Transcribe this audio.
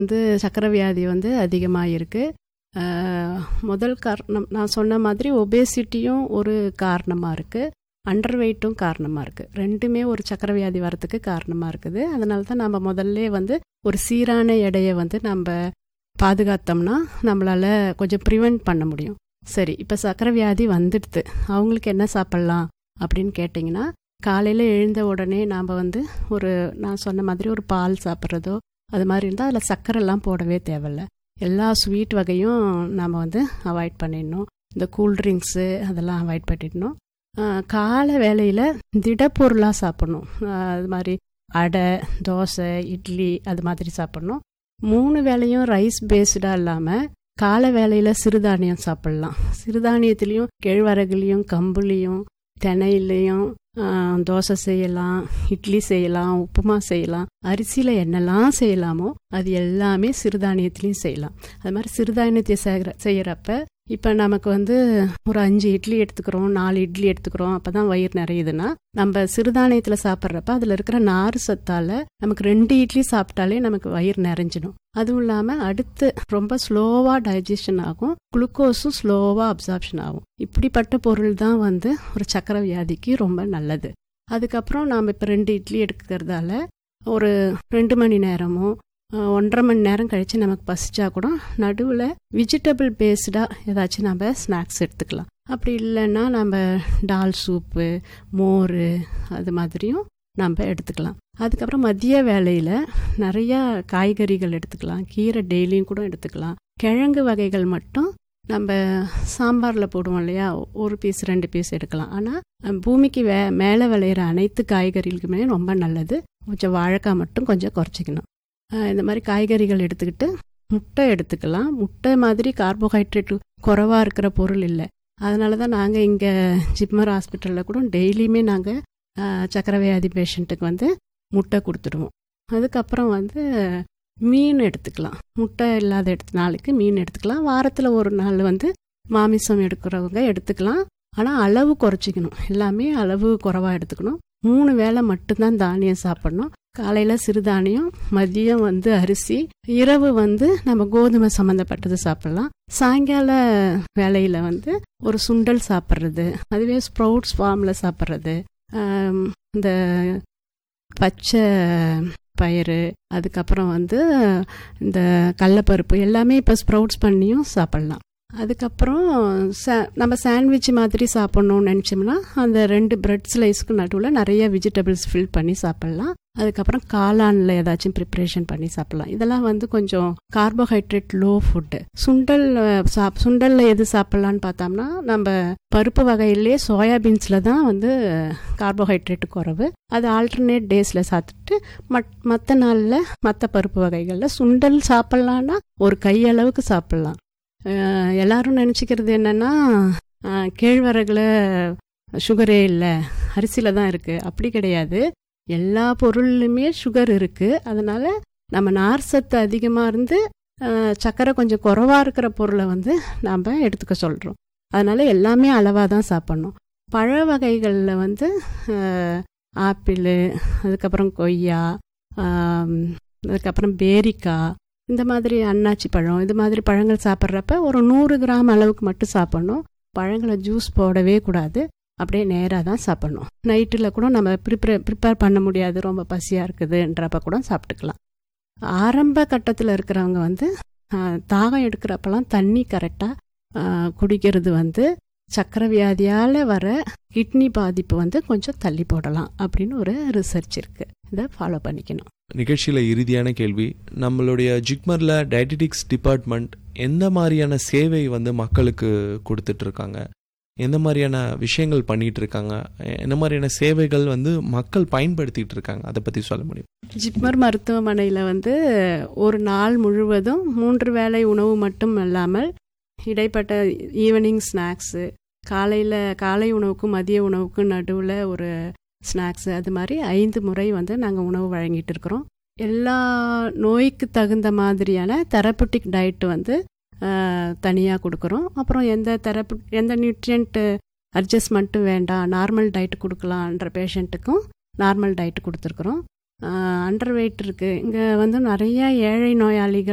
வந்து சக்கரை வியாதி வந்து அதிகமாக இருக்குது முதல் காரணம் நான் சொன்ன மாதிரி ஒபேசிட்டியும் ஒரு காரணமாக இருக்குது அண்டர் வெயிட்டும் காரணமாக இருக்குது ரெண்டுமே ஒரு சக்கரை வியாதி வரத்துக்கு காரணமாக இருக்குது அதனால தான் நம்ம முதல்ல வந்து ஒரு சீரான எடையை வந்து நம்ம பாதுகாத்தோம்னா நம்மளால் கொஞ்சம் ப்ரிவெண்ட் பண்ண முடியும் சரி இப்போ சக்கரை வியாதி வந்துடுது அவங்களுக்கு என்ன சாப்பிட்லாம் அப்படின்னு கேட்டிங்கன்னா காலையில் எழுந்த உடனே நாம் வந்து ஒரு நான் சொன்ன மாதிரி ஒரு பால் சாப்பிட்றதோ அது மாதிரி இருந்தால் அதில் சர்க்கரைலாம் போடவே தேவையில்ல எல்லா ஸ்வீட் வகையும் நாம் வந்து அவாய்ட் பண்ணிடணும் இந்த கூல்ட்ரிங்க்ஸு அதெல்லாம் அவாய்ட் பண்ணிடணும் காலை வேலையில் திடப்பொருளாக சாப்பிட்ணும் அது மாதிரி அடை தோசை இட்லி அது மாதிரி சாப்பிட்ணும் மூணு வேலையும் ரைஸ் பேஸ்டாக இல்லாமல் காலை வேலையில் சிறுதானியம் சாப்பிட்லாம் சிறுதானியத்துலேயும் கேழ்வரகுலேயும் கம்புலேயும் தினையிலையும் தோசை செய்யலாம் இட்லி செய்யலாம் உப்புமா செய்யலாம் அரிசியில் என்னெல்லாம் செய்யலாமோ அது எல்லாமே சிறுதானியத்துலேயும் செய்யலாம் அது மாதிரி சிறுதானியத்தை செய்கிற செய்கிறப்ப இப்போ நமக்கு வந்து ஒரு அஞ்சு இட்லி எடுத்துக்கிறோம் நாலு இட்லி எடுத்துக்கிறோம் அப்போ தான் வயிறு நிறையுதுன்னா நம்ம சிறுதானியத்தில் சாப்பிட்றப்ப அதில் இருக்கிற நார் சத்தால் நமக்கு ரெண்டு இட்லி சாப்பிட்டாலே நமக்கு வயிறு நிறைஞ்சிடும் அதுவும் இல்லாமல் அடுத்து ரொம்ப ஸ்லோவாக டைஜஷன் ஆகும் குளுக்கோஸும் ஸ்லோவாக அப்சார்ப்ஷன் ஆகும் இப்படிப்பட்ட பொருள் தான் வந்து ஒரு சக்கரை வியாதிக்கு ரொம்ப நல்லது அதுக்கப்புறம் நாம் இப்போ ரெண்டு இட்லி எடுக்கிறதால ஒரு ரெண்டு மணி நேரமோ ஒன்றரை மணி நேரம் கழித்து நமக்கு பசிச்சா கூட நடுவில் வெஜிடபிள் பேஸ்டாக ஏதாச்சும் நம்ம ஸ்நாக்ஸ் எடுத்துக்கலாம் அப்படி இல்லைன்னா நம்ம டால் சூப்பு மோர் அது மாதிரியும் நம்ம எடுத்துக்கலாம் அதுக்கப்புறம் மதிய வேலையில் நிறையா காய்கறிகள் எடுத்துக்கலாம் கீரை டெய்லியும் கூட எடுத்துக்கலாம் கிழங்கு வகைகள் மட்டும் நம்ம சாம்பாரில் போடுவோம் இல்லையா ஒரு பீஸ் ரெண்டு பீஸ் எடுக்கலாம் ஆனால் பூமிக்கு வே மேலே விளையிற அனைத்து காய்கறிகளுக்குமே ரொம்ப நல்லது கொஞ்சம் வாழைக்காய் மட்டும் கொஞ்சம் குறைச்சிக்கணும் இந்த மாதிரி காய்கறிகள் எடுத்துக்கிட்டு முட்டை எடுத்துக்கலாம் முட்டை மாதிரி கார்போஹைட்ரேட் குறைவாக இருக்கிற பொருள் இல்லை அதனால தான் நாங்கள் இங்கே ஜிப்மர் ஹாஸ்பிட்டலில் கூட டெய்லியுமே நாங்கள் சக்கரை வியாதி பேஷண்ட்டுக்கு வந்து முட்டை கொடுத்துடுவோம் அதுக்கப்புறம் வந்து மீன் எடுத்துக்கலாம் முட்டை இல்லாத எடுத்த நாளுக்கு மீன் எடுத்துக்கலாம் வாரத்தில் ஒரு நாள் வந்து மாமிசம் எடுக்கிறவங்க எடுத்துக்கலாம் ஆனால் அளவு குறைச்சிக்கணும் எல்லாமே அளவு குறைவாக எடுத்துக்கணும் மூணு வேளை மட்டும்தான் தானியம் சாப்பிடணும் காலையில் சிறுதானியம் மதியம் வந்து அரிசி இரவு வந்து நம்ம கோதுமை சம்மந்தப்பட்டது சாப்பிடலாம் சாயங்கால வேலையில் வந்து ஒரு சுண்டல் சாப்பிட்றது அதுவே ஸ்ப்ரவுட்ஸ் ஃபார்மில் சாப்பிட்றது இந்த பச்சை பயிறு அதுக்கப்புறம் வந்து இந்த கடலப்பருப்பு எல்லாமே இப்போ ஸ்ப்ரவுட்ஸ் பண்ணியும் சாப்பிட்லாம் அதுக்கப்புறம் சா நம்ம சாண்ட்விச் மாதிரி சாப்பிட்ணுன்னு நினச்சோம்னா அந்த ரெண்டு பிரெட் ஸ்லைஸ்க்கு நடுவில் நிறைய வெஜிடபிள்ஸ் ஃபில் பண்ணி சாப்பிட்லாம் அதுக்கப்புறம் காளானில் ஏதாச்சும் ப்ரிப்ரேஷன் பண்ணி சாப்பிட்லாம் இதெல்லாம் வந்து கொஞ்சம் கார்போஹைட்ரேட் லோ ஃபுட்டு சுண்டல் சாப் சுண்டலில் எது சாப்பிட்லான்னு பார்த்தோம்னா நம்ம பருப்பு வகையிலே சோயாபீன்ஸில் தான் வந்து கார்போஹைட்ரேட் குறைவு அது ஆல்டர்னேட் டேஸில் சாப்பிட்டுட்டு மட் மற்ற நாளில் மற்ற பருப்பு வகைகளில் சுண்டல் சாப்பிட்லான்னா ஒரு கையளவுக்கு சாப்பிட்லாம் எல்லாரும் நினச்சிக்கிறது என்னென்னா கேழ்வரகுல சுகரே இல்லை அரிசியில் தான் இருக்குது அப்படி கிடையாது எல்லா பொருள்லையுமே சுகர் இருக்குது அதனால் நம்ம நார் சத்து அதிகமாக இருந்து சர்க்கரை கொஞ்சம் குறவாக இருக்கிற பொருளை வந்து நாம் எடுத்துக்க சொல்கிறோம் அதனால் எல்லாமே அளவாக தான் சாப்பிட்ணும் பழ வகைகளில் வந்து ஆப்பிள் அதுக்கப்புறம் கொய்யா அதுக்கப்புறம் பேரிக்காய் இந்த மாதிரி அன்னாச்சி பழம் இது மாதிரி பழங்கள் சாப்பிட்றப்ப ஒரு நூறு கிராம் அளவுக்கு மட்டும் சாப்பிட்ணும் பழங்களை ஜூஸ் போடவே கூடாது அப்படியே நேராக தான் சாப்பிட்ணும் நைட்டில் கூட நம்ம ப்ரிப்பே ப்ரிப்பேர் பண்ண முடியாது ரொம்ப பசியாக இருக்குதுன்றப்ப கூட சாப்பிட்டுக்கலாம் ஆரம்ப கட்டத்தில் இருக்கிறவங்க வந்து தாகம் எடுக்கிறப்பெல்லாம் தண்ணி கரெக்டாக குடிக்கிறது வந்து சக்கரை வியாதியால் வர கிட்னி பாதிப்பு வந்து கொஞ்சம் தள்ளி போடலாம் அப்படின்னு ஒரு ரிசர்ச் இருக்குது இதை ஃபாலோ பண்ணிக்கணும் நிகழ்ச்சியில் இறுதியான கேள்வி நம்மளுடைய ஜிக்மரில் டயட்டிடிக்ஸ் டிபார்ட்மெண்ட் எந்த மாதிரியான சேவை வந்து மக்களுக்கு கொடுத்துட்டு இருக்காங்க எந்த மாதிரியான விஷயங்கள் பண்ணிட்டு இருக்காங்க என்ன மாதிரியான சேவைகள் வந்து மக்கள் பயன்படுத்திட்டு இருக்காங்க அதை பற்றி சொல்ல முடியும் ஜிப்மர் மருத்துவமனையில் வந்து ஒரு நாள் முழுவதும் மூன்று வேளை உணவு மட்டும் இல்லாமல் இடைப்பட்ட ஈவினிங் ஸ்நாக்ஸு காலையில் காலை உணவுக்கும் மதிய உணவுக்கும் நடுவில் ஒரு ஸ்நாக்ஸு அது மாதிரி ஐந்து முறை வந்து நாங்கள் உணவு வழங்கிட்டு இருக்கிறோம் எல்லா நோய்க்கு தகுந்த மாதிரியான தெரப்பட்டிக் டயட் வந்து தனியாக கொடுக்குறோம் அப்புறம் எந்த தெரப்பு எந்த நியூட்ரியன்ட்டு அட்ஜஸ்ட்மெண்ட்டும் வேண்டாம் நார்மல் டயட் கொடுக்கலான்ற பேஷண்ட்டுக்கும் நார்மல் டயட் கொடுத்துருக்குறோம் அண்டர் வெயிட் இருக்குது இங்கே வந்து நிறைய ஏழை நோயாளிகள்